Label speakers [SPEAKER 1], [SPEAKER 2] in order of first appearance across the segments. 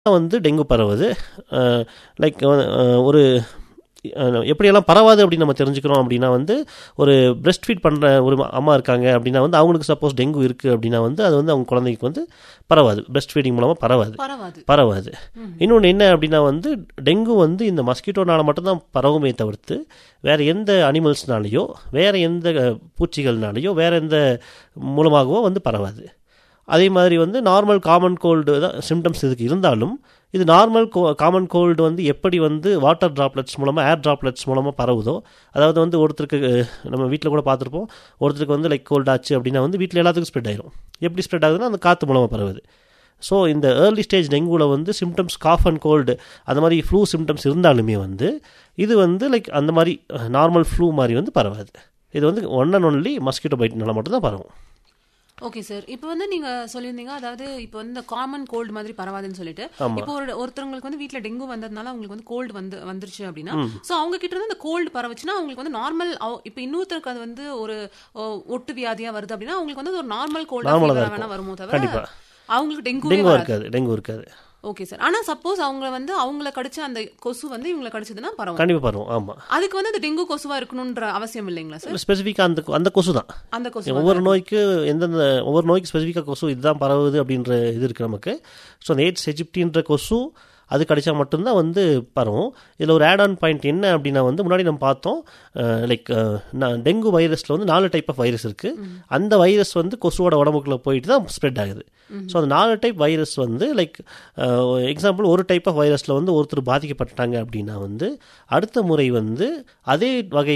[SPEAKER 1] வந்து டெங்கு பரவுது லைக் ஒரு அஹ், எப்படியெல்லாம் பரவாது அப்படின்னு நம்ம தெரிஞ்சுக்கிறோம் அப்படின்னா வந்து ஒரு பிரஸ்ட் ஃபீட் பண்ணுற ஒரு அம்மா இருக்காங்க அப்படின்னா வந்து அவங்களுக்கு சப்போஸ் டெங்கு இருக்குது அப்படின்னா வந்து அது வந்து அவங்க குழந்தைக்கு வந்து பரவாது பிரஸ்ட் ஃபீடிங் மூலமாக பரவாது
[SPEAKER 2] பரவாது
[SPEAKER 1] பரவாது இன்னொன்று என்ன அப்படின்னா வந்து டெங்கு வந்து இந்த மஸ்கிட்டோனால மட்டும்தான் பரவுமே தவிர்த்து வேறு எந்த அனிமல்ஸ்னாலேயோ வேறு எந்த அஹ், பூச்சிகள்னாலேயோ வேறு எந்த மூலமாகவோ வந்து பரவாது அதே மாதிரி வந்து நார்மல் காமன் கோல்டு தான் சிம்டம்ஸ் இதுக்கு இருந்தாலும் இது நார்மல் காமன் கோல்டு வந்து எப்படி வந்து வாட்டர் ட்ராப்லெட்ஸ் மூலமாக ஏர் ட்ராப்லெட்ஸ் மூலமாக பரவுதோ அதாவது வந்து ஒருத்தருக்கு அஹ், நம்ம வீட்டில் கூட பார்த்துருப்போம் ஒருத்தருக்கு வந்து லைக் கோல்ட் ஆச்சு அப்படின்னா வந்து வீட்டில் எல்லாத்துக்கும் ஸ்ப்ரெட் ஆயிரும் எப்படி ஸ்ப்ரெட் ஆகுதுன்னா அந்த காற்று மூலமாக பரவுது ஸோ இந்த ஏர்லி ஸ்டேஜ் டெங்குவில் வந்து சிம்டம்ஸ் காஃப் அண்ட் கோல்டு அந்த மாதிரி ஃப்ளூ சிம்டம்ஸ் இருந்தாலுமே வந்து இது வந்து லைக் அந்த மாதிரி நார்மல் ஃப்ளூ மாதிரி வந்து பரவாது இது வந்து ஒன் அண்ட் ஒன்லி மஸ்கிட்டோ பைட்னால மட்டும்தான் பரவும்
[SPEAKER 2] ஓகே சார் இப்போ வந்து நீங்க சொல்லியிருந்தீங்க அதாவது இப்போ வந்து இந்த காமன் கோல்டு மாதிரி பரவாதுன்னு சொல்லிட்டு இப்போ ஒரு ஒருத்தவங்களுக்கு வந்து வீட்ல டெங்கு வந்ததுனால அவங்களுக்கு வந்து கோல்டு வந்து வந்துருச்சு அப்படின்னா சோ அவங்க கிட்ட இருந்து அந்த கோல்டு பரவுச்சுன்னா அவங்களுக்கு வந்து நார்மல் இப்போ இன்னொருத்தருக்கு அது வந்து ஒரு ஓ, ஒட்டு வியாதியா வருது அப்படின்னா அவங்களுக்கு வந்து அது ஒரு நார்மல் கோல்டா
[SPEAKER 1] Normal ஆ தான்
[SPEAKER 2] வேணா
[SPEAKER 1] இருக்கும்.
[SPEAKER 2] வருமோ தவிர
[SPEAKER 1] கண்டிப்பா.
[SPEAKER 2] அவங்களுக்கு டெங்கு
[SPEAKER 1] டெங்கு இருக்காது டெங்கு இருக்காது
[SPEAKER 2] ஓகே சார் ஆனா சப்போஸ் அவங்க வந்து அவங்கள கடிச்ச அந்த கொசு வந்து இவங்கள கடிச்சதுன்னா பரவும்
[SPEAKER 1] கண்டிப்பாக பரவும் ஆமாம்
[SPEAKER 2] அதுக்கு வந்து அது டெங்கு கொசுவா இருக்கணும்ன்ற அவசியம் இல்லைங்களா சார்
[SPEAKER 1] ஸ்பெசிஃபிக்காக அந்த அந்த கொசு தான்
[SPEAKER 2] அந்த கொசு
[SPEAKER 1] ஒவ்வொரு நோய்க்கு எந்தெந்த ஒவ்வொரு நோய்க்கு ஸ்பெசிஃபிக்காக கொசு இதுதான் பரவுது அப்படின்ற இது இருக்குது நமக்கு ஸோ அந்த எய்ட்ஸ் எஜிப்டின்ற கொசு அது கடிச்சா மட்டும்தான் வந்து பரவும் இதில் ஒரு ஆட் ஆன் பாயிண்ட் என்ன அப்படின்னா வந்து முன்னாடி நம்ம பார்த்தோம் லைக் டெங்கு வைரஸில் வந்து நாலு டைப் ஆஃப் வைரஸ் இருக்குது அந்த வைரஸ் வந்து கொசுவோட உடம்புக்குள்ளே போயிட்டு தான் ஸ்ப்ரெட் ஆகுது ஸோ அந்த நாலு டைப் வைரஸ் வந்து லைக் எக்ஸாம்பிள் ஒரு டைப் ஆஃப் வைரஸில் வந்து ஒருத்தர் பாதிக்கப்பட்டாங்க அப்படின்னா வந்து அடுத்த முறை வந்து அதே வகை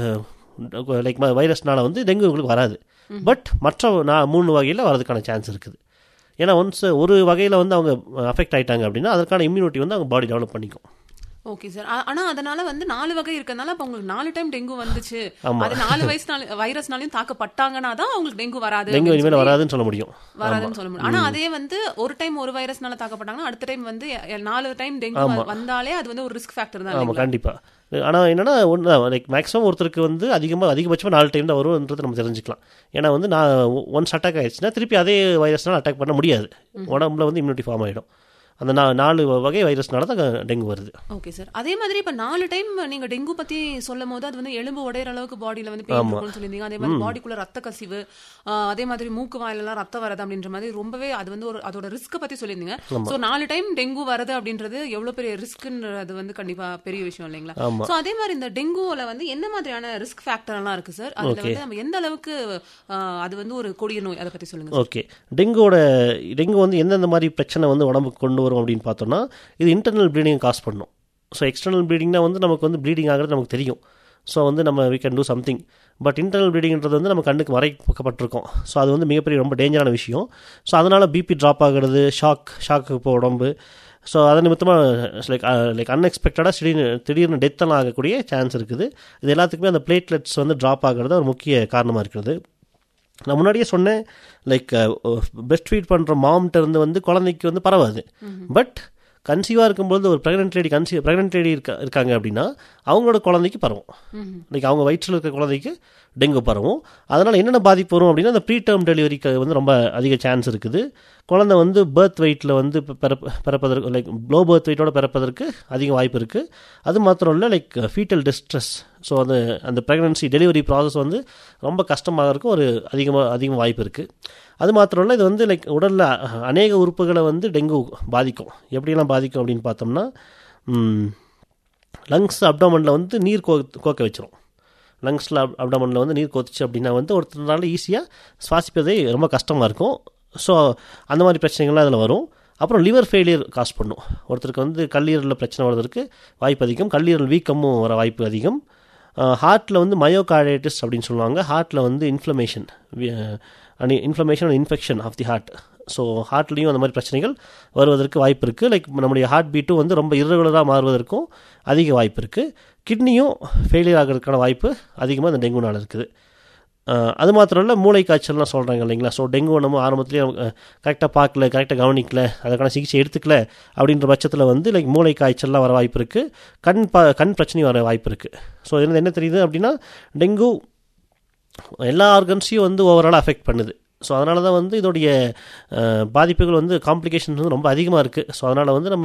[SPEAKER 1] லைக் வைரஸ்னால வந்து டெங்கு உங்களுக்கு வராது பட் மற்ற நான் மூணு வகையில் வரதுக்கான சான்ஸ் இருக்குது ஏன்னா ஒன்ஸ் ஒரு வகையில் வந்து அவங்க அஃபெக்ட் ஆயிட்டாங்க அப்படின்னா அதற்கான இம்யூனிட்டி வந்து அவங்க பாடி டெவலப் பண்ணிக்கும்
[SPEAKER 2] ஓகே சார் ஆனா அதனால வந்து நாலு வகை இருக்கறனால அப்ப உங்களுக்கு நாலு டைம் டெங்கு வந்துச்சு
[SPEAKER 1] ஆமா.
[SPEAKER 2] அது நாலு வயசுனால வைரஸ்னாலையும் தாக்கப்பட்டாங்கன்னா தான் அவங்களுக்கு டெங்கு வராது
[SPEAKER 1] டெங்கு
[SPEAKER 2] அப்படின்னு
[SPEAKER 1] இனிமேல்
[SPEAKER 2] சொல்லி
[SPEAKER 1] வராதுன்னு சொல்ல முடியும்
[SPEAKER 2] வராதுன்னு சொல்ல முடியும் ஆனா அதே வந்து ஒரு டைம் ஒரு வைரஸ்னால தாக்கப்பட்டாங்கன்னா அடுத்த டைம் வந்து எ- நாலு டைம் டெங்கு வ- வந்தாலே அது வந்து ஒரு ரிஸ்க் ஃபேக்டர் தான்
[SPEAKER 1] ஆமாம்
[SPEAKER 2] இல்லைங்களா?
[SPEAKER 1] கண்டிப்பாக ஆனால் என்னன்னா ஒன்று லைக் மேக்ஸிமம் ஒருத்தருக்கு வந்து அதிகமாக அதிகபட்சமாக நாலு டைம் தான் வரும்ன்றது நம்ம தெரிஞ்சுக்கலாம் ஏன்னா வந்து நான் ஒன்ஸ் அட்டாக் ஆயிடுச்சுன்னா திருப்பி அதே வைரஸ்னால அட்டாக் பண்ண முடியாது உடம்புல வந்து இம்யூனிட்டி ஃபார்ம் ஆகிடும் அந்த நா நாலு வகை வைரஸ்னால தான் டெங்கு வருது
[SPEAKER 2] ஓகே சார் அதே மாதிரி இப்ப நாலு டைம் நீங்க டெங்கு பத்தி சொல்லும் போது அது வந்து எலும்பு உடையிற அளவுக்கு பாடியில வந்து பெயின் இருக்கும்னு சொல்லியிருந்தீங்க அதே மாதிரி பாடிக்குள்ள ரத்த கசிவு ஆஹ், அதே மாதிரி மூக்கு வாயிலெல்லாம் ரத்தம் வரது அப்படின்ற மாதிரி ரொம்பவே அது வந்து ஒரு அதோட ரிஸ்க் பத்தி சொல்லியிருந்தீங்க சோ நாலு டைம் டெங்கு வருது அப்படின்றது எவ்வளவு பெரிய ரிஸ்க்ன்றது வந்து கண்டிப்பா பெரிய விஷயம் இல்லைங்களா சோ அதே மாதிரி இந்த டெங்குல வந்து என்ன மாதிரியான ரிஸ்க் ஃபேக்டர் எல்லாம் இருக்கு சார் அதுல வந்து நம்ம எந்த அளவுக்கு ஆஹ், அது வந்து ஒரு கொடிய நோய் அதை பத்தி சொல்லுங்க
[SPEAKER 1] ஓகே டெங்குவோட டெங்கு வந்து எந்தெந்த மாதிரி பிரச்சனை வந்து உடம்புக்கு கொண்டு வரும் அப்படின்னு பார்த்தோம்னா இது இன்டர்னல் ப்ளீடிங் காஸ் பண்ணும் ஸோ எக்ஸ்டர்னல் ப்ளீடிங்னா வந்து நமக்கு வந்து ப்ளீடிங் ஆகிறது நமக்கு தெரியும் ஸோ வந்து நம்ம we can do something but internal ப்ளீடிங்ன்றது வந்து நம்ம கண்ணுக்கு மறைக்கப்பட்டிருக்கோம் ஸோ அது வந்து மிகப்பெரிய ரொம்ப டேஞ்சரான விஷயம் ஸோ அதனால் பிபி ட்ராப் ஆகிறது ஷாக் ஷாக்கு இப்போ உடம்பு ஸோ அது நிமித்தமாக லைக் லைக் அன்எக்ஸ்பெக்டடாக திடீர்னு திடீர்னு டெத்தெல்லாம் ஆகக்கூடிய சான்ஸ் இருக்குது இது எல்லாத்துக்குமே அந்த பிளேட்லெட்ஸ் வந்து ட்ராப் ஆகிறது ஒரு முக்கிய காரணமாக இருக்கிறது நான் முன்னாடியே சொன்னேன் லைக் பெஸ்ட் ஃபீட் பண்ணுற மாம்கிட்ட இருந்து வந்து குழந்தைக்கு வந்து பரவாது பட் கன்சீவாக இருக்கும்போது ஒரு pregnant lady conceive pregnant lady இருக்கா இருக்காங்க அப்படின்னா அவங்களோட குழந்தைக்கு பரவும் லைக் அவங்க வயிற்றில் இருக்க குழந்தைக்கு டெங்கு பரவும் அதனால் என்னென்ன பாதிப்பு வரும் அப்படின்னா அந்த ப்ரீ டேர்ம் டெலிவரிக்கு வந்து ரொம்ப அதிக சான்ஸ் இருக்குது குழந்தை வந்து பேர்த் வெயிட்டில் வந்து இப்ப பிறப்ப பிறப்பதற்கு லைக் லோ பேர்த் வெயிட்டோட பிறப்பதற்கு அதிக வாய்ப்பு இருக்குது அது மாத்திரம் இல்லை லைக் ஃபீட்டல் டிஸ்ட்ரெஸ் ஸோ அந்த அந்த ப்ரெக்னன்சி டெலிவரி ப்ராசஸ் வந்து ரொம்ப கஷ்டமாகறதுக்கு ஒரு அதிகமாக அதிகம் வாய்ப்பு இருக்குது அது மாத்திரம் இல்லை இது வந்து லைக் உடலில் அநேக உறுப்புகளை வந்து டெங்கு பாதிக்கும் எப்படியெல்லாம் பாதிக்கும் அப்படின்னு பார்த்தோம்னா லங்ஸ் அப்டாமனில் வந்து நீர் கோ கோக்க வச்சிரும் லங்ஸில் அப்டாமனில் வந்து நீர் கொத்துச்சு அப்படின்னா வந்து ஒருத்தரால ஈஸியாக சுவாசிப்பதே ரொம்ப கஷ்டமாக இருக்கும் ஸோ அந்த மாதிரி பிரச்சனைகள்லாம் அதில் வரும் அப்புறம் லிவர் ஃபெயிலியர் காஸ் பண்ணும் ஒருத்தருக்கு வந்து கல்லீரலில் பிரச்சனை வர்றதுக்கு வாய்ப்பு அதிகம் கல்லீரல் வீக்கமும் வர வாய்ப்பு அதிகம் ஹார்ட்டில் வந்து மயோகார்டைட்டிஸ் அப்படின்னு சொல்லுவாங்க ஹார்ட்டில் வந்து inflammation inflammation and infection of the heart so ஹார்ட்லேயும் அந்த மாதிரி பிரச்சனைகள் வருவதற்கு வாய்ப்பு இருக்குது லைக் நம்முடைய ஹார்ட் பீட்டும் வந்து ரொம்ப irregular-ஆ மாறுவதற்கும் அதிக வாய்ப்பு இருக்குது கிட்னியும் ஃபெயிலியர் ஆகிறதுக்கான வாய்ப்பு அதிகமாக இந்த டெங்குனால் இருக்குது அஹ் அது மாத்திரம் இல்லை மூளை காய்ச்சல்லாம் சொல்கிறாங்க இல்லைங்களா ஸோ டெங்கு நம்ம ஆரம்பத்துலேயே கரெக்டாக பார்க்கல கரெக்டாக கவனிக்கல அதுக்கான சிகிச்சை எடுத்துக்கல அப்படின்ற பட்சத்தில் வந்து லைக் மூளை காய்ச்சல்லாம் வர வாய்ப்பு இருக்குது கண் பா கண் பிரச்சனையும் வர வாய்ப்பு இருக்குது ஸோ இதுல என்ன தெரியுது அப்படின்னா டெங்கு எல்லா ஆர்கன்ஸையும் வந்து ஓவராலாக அஃபெக்ட் பண்ணுது ஸோ அதனால தான் வந்து இதோடைய அஹ், பாதிப்புகள் வந்து காம்ப்ளிகேஷன்ஸ் வந்து ரொம்ப அதிகமாக இருக்குது ஸோ அதனால் வந்து நம்ம